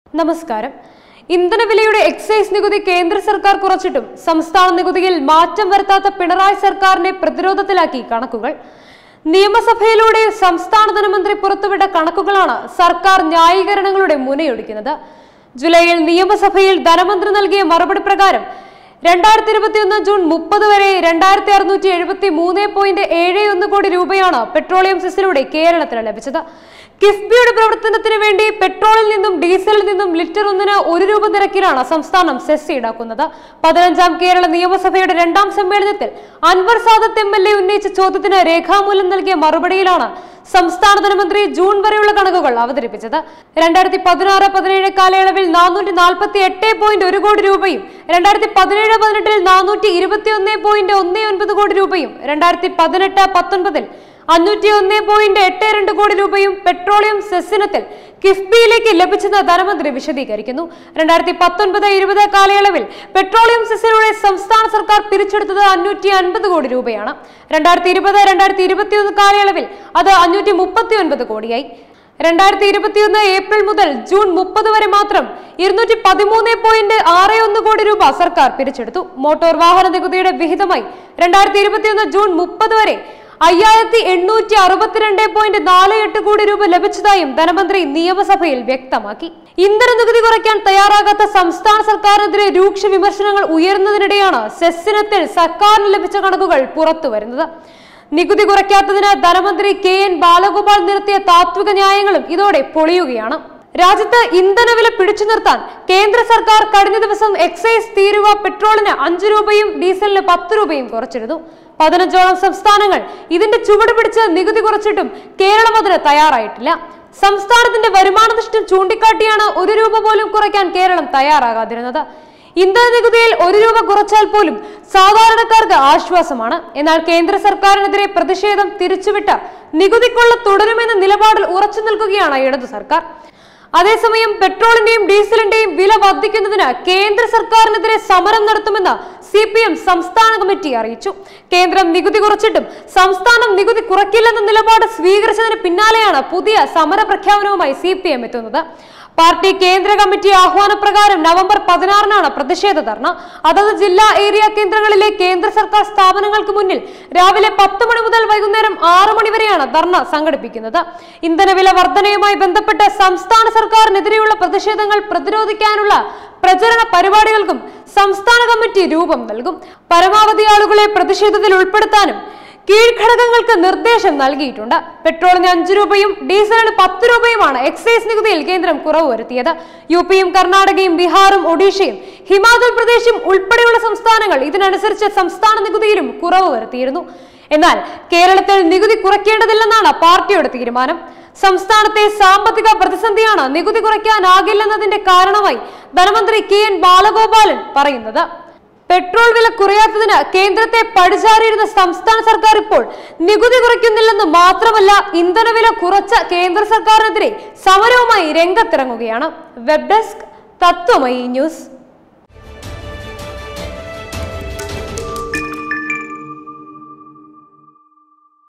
നമസ്കാരം ഇന്ധനവിലയുടെ എക്സൈസ് നികുതി കേന്ദ്ര സർക്കാർ കുറച്ചിട്ടും സംസ്ഥാന നികുതിയിൽ മാറ്റം വരുത്താത്ത പിണറായി സർക്കാരിനെ പ്രതിരോധത്തിലാക്കി കണക്കുകൾ നിയമസഭയിലൂടെ സംസ്ഥാന ധനമന്ത്രി പുറത്തുവിട്ട കണക്കുകളാണ് സർക്കാർ ന്യായീകരണങ്ങളുടെ മുനയൊടിക്കുന്നത് ജൂലൈയിൽ നിയമസഭയിൽ ധനമന്ത്രി നൽകിയ മറുപടി പ്രകാരം രണ്ടായിരത്തി ഇരുപത്തിയൊന്ന് ജൂൺ മുപ്പത് വരെ രണ്ടായിരത്തി അറുന്നൂറ്റി എഴുപത്തി മൂന്ന് പോയിന്റ് ഏഴ് ഒന്ന് കോടി രൂപയാണ് പെട്രോളിയം സെസ്സിലൂടെ കേരളത്തിന് ലഭിച്ചത് കിഫ്ബിയുടെ പ്രവർത്തനത്തിന് വേണ്ടി പെട്രോളിൽ നിന്നും ഡീസലിൽ നിന്നും ലിറ്റർ ഒന്നിന് ഒരു രൂപ നിരക്കിലാണ് സംസ്ഥാനം സെസ് ഈടാക്കുന്നത് പതിനഞ്ചാം കേരള നിയമസഭയുടെ രണ്ടാം സമ്മേളനത്തിൽ Anwar Sadath M L A ഉന്നയിച്ച ചോദ്യത്തിന് രേഖാമൂലം നൽകിയ മറുപടിയിലാണ് സംസ്ഥാന ധനമന്ത്രി ജൂൺ വരെയുള്ള കണക്കുകൾ അവതരിപ്പിച്ചത് രണ്ടായിരത്തി പതിനാറ് പതിനേഴ് കാലയളവിൽ നാനൂറ്റി നാൽപ്പത്തി എട്ട് പോയിന്റ് ഒരു കോടി രൂപയും രണ്ടായിരത്തി പതിനേഴ് പതിനെട്ടിൽ നാനൂറ്റി ഇരുപത്തി ഒന്ന് പോയിന്റ് ഒന്ന് ഒൻപത് കോടി രൂപയും രണ്ടായിരത്തി പതിനെട്ട് പത്തൊൻപതിൽ അഞ്ഞൂറ്റി ഒന്ന് പോയിന്റ് എട്ട് രണ്ട് കോടി രൂപയും പെട്രോളിയം സെസ്സിനത്തിൽ കിഫ്ബിയിലേക്ക് ലഭിച്ചെന്ന് ധനമന്ത്രി വിശദീകരിക്കുന്നു രണ്ടായിരത്തി പത്തൊൻപത് ഇരുപത് കാലയളവിൽ പെട്രോളിയം സെസ്സിലൂടെ സംസ്ഥാന സർക്കാർ പിരിച്ചെടുത്തത് അഞ്ഞൂറ്റി അൻപത് കോടി രൂപയാണ് രണ്ടായിരത്തി ഇരുപത് രണ്ടായിരത്തി ഇരുപത്തിയൊന്ന് കാലയളവിൽ അത് അഞ്ഞൂറ്റി മുപ്പത്തി ഒൻപത് കോടിയായി രണ്ടായിരത്തി ഇരുപത്തിയൊന്ന് ഏപ്രിൽ മുതൽ ജൂൺ മുപ്പത് വരെ മാത്രം ഇരുന്നൂറ്റി പതിമൂന്ന് പോയിന്റ് ആറ് ഒന്ന് കോടി രൂപ സർക്കാർ പിരിച്ചെടുത്തു മോട്ടോർ വാഹന നികുതിയുടെ വിഹിതമായി രണ്ടായിരത്തി ഇരുപത്തിയൊന്ന് ജൂൺ മുപ്പത് വരെ അയ്യായിരത്തി എണ്ണൂറ്റി അറുപത്തിരണ്ട് പോയിന്റ് നാല് എട്ട് കോടി രൂപ ലഭിച്ചതായും ധനമന്ത്രി നിയമസഭയിൽ വ്യക്തമാക്കി ഇന്ധന നികുതി കുറയ്ക്കാൻ തയ്യാറാകാത്ത സംസ്ഥാന സർക്കാരിനെതിരെ രൂക്ഷ വിമർശനങ്ങൾ ഉയർന്നതിനിടെയാണ് സെസ്സിനത്തിൽ സർക്കാരിന് ലഭിച്ച കണക്കുകൾ പുറത്തുവരുന്നത് നികുതി കുറയ്ക്കാത്തതിന് ധനമന്ത്രി കെ എൻ ബാലഗോപാൽ നിർത്തിയ താത്വിക ന്യായങ്ങളും ഇതോടെ പൊളിയുകയാണ് രാജ്യത്ത് ഇന്ധനവില പിടിച്ചു നിർത്താൻ കേന്ദ്ര സർക്കാർ കഴിഞ്ഞ ദിവസം എക്സൈസ് തീരുവ പെട്രോളിന് അഞ്ചു രൂപയും ഡീസലിന് പത്ത് രൂപയും കുറച്ചിരുന്നു പതിനഞ്ചോളം സംസ്ഥാനങ്ങൾ ഇതിന്റെ ചുവട് പിടിച്ച് നികുതി കുറച്ചിട്ടും കേരളം അതിന് തയ്യാറായിട്ടില്ല സംസ്ഥാനത്തിന്റെ വരുമാന നഷ്ടം ചൂണ്ടിക്കാട്ടിയാണ് ഒരു രൂപ പോലും കുറയ്ക്കാൻ കേരളം തയ്യാറാകാതിരുന്നത് ഇന്ധന നികുതിയിൽ ഒരു രൂപ കുറച്ചാൽ പോലും സാധാരണക്കാർക്ക് ആശ്വാസമാണ് എന്നാൽ കേന്ദ്ര സർക്കാരിനെതിരെ പ്രതിഷേധം തിരിച്ചുവിട്ട് നികുതിക്കൊള്ള തുടരുമെന്ന നിലപാടിൽ ഉറച്ചു നിൽക്കുകയാണ് ഇടതു സർക്കാർ അതേസമയം പെട്രോളിന്റെയും ഡീസലിന്റെയും വില വർദ്ധിക്കുന്നതിന് കേന്ദ്ര സർക്കാരിനെതിരെ സമരം നടത്തുമെന്ന് സി പി എം സംസ്ഥാന കമ്മിറ്റി അറിയിച്ചു കേന്ദ്രം നികുതി കുറച്ചിട്ടും സംസ്ഥാനം നികുതി കുറയ്ക്കില്ലെന്ന നിലപാട് സ്വീകരിച്ചതിന് പിന്നാലെയാണ് പുതിയ സമര പ്രഖ്യാപനവുമായി സി പി എം എത്തുന്നത് പാർട്ടി കേന്ദ്ര കമ്മിറ്റി ആഹ്വാനപ്രകാരം നവംബർ പതിനാറിനാണ് പ്രതിഷേധ ധർണ അതത് ജില്ലാ ഏരിയ കേന്ദ്രങ്ങളിലെ കേന്ദ്ര സർക്കാർ സ്ഥാപനങ്ങൾക്ക് മുന്നിൽ രാവിലെ പത്ത് മണി മുതൽ വൈകുന്നേരം ആറ് മണി വരെയാണ് ധർണ സംഘടിപ്പിക്കുന്നത് ഇന്ധനവില വർധനയുമായി ബന്ധപ്പെട്ട് സംസ്ഥാന സർക്കാരിനെതിരെയുള്ള പ്രതിഷേധങ്ങൾ പ്രതിരോധിക്കാനുള്ള പ്രചരണ പരിപാടികൾക്കും സംസ്ഥാന കമ്മിറ്റി രൂപം നൽകും പരമാവധി ആളുകളെ പ്രതിഷേധത്തിൽ ഉൾപ്പെടുത്താനും കീഴ്ഘടകങ്ങൾക്ക് നിർദ്ദേശം നൽകിയിട്ടുണ്ട് പെട്രോളിന് അഞ്ചു രൂപയും ഡീസലിന് പത്ത് രൂപയുമാണ് എക്സൈസ് നികുതിയിൽ കേന്ദ്രം കുറവ് വരുത്തിയത് യു പിയും കർണാടകയും ബീഹാറും ഒഡീഷയും ഹിമാചൽ പ്രദേശും ഉൾപ്പെടെയുള്ള സംസ്ഥാനങ്ങൾ ഇതിനനുസരിച്ച് സംസ്ഥാന നികുതിയിലും കുറവ് വരുത്തിയിരുന്നു എന്നാൽ കേരളത്തിൽ നികുതി കുറയ്ക്കേണ്ടതില്ലെന്നാണ് പാർട്ടിയുടെ തീരുമാനം സംസ്ഥാനത്തെ സാമ്പത്തിക പ്രതിസന്ധിയാണ് നികുതി കുറയ്ക്കാനാകില്ലെന്നതിന്റെ കാരണമായി ധനമന്ത്രി കെ എൻ ബാലഗോപാലൻ പറയുന്നത് പെട്രോൾ വില കുറയാത്തതിന് കേന്ദ്രത്തെ പഴിചാരിയിരുന്ന സംസ്ഥാന സർക്കാർ ഇപ്പോൾ നികുതി കുറയ്ക്കുന്നില്ലെന്ന് മാത്രമല്ല ഇന്ധനവില കുറച്ച കേന്ദ്ര സർക്കാരിനെതിരെ സമരവുമായി രംഗത്തിറങ്ങുകയാണ് വെബ് ഡെസ്ക് തത്വമയി ന്യൂസ്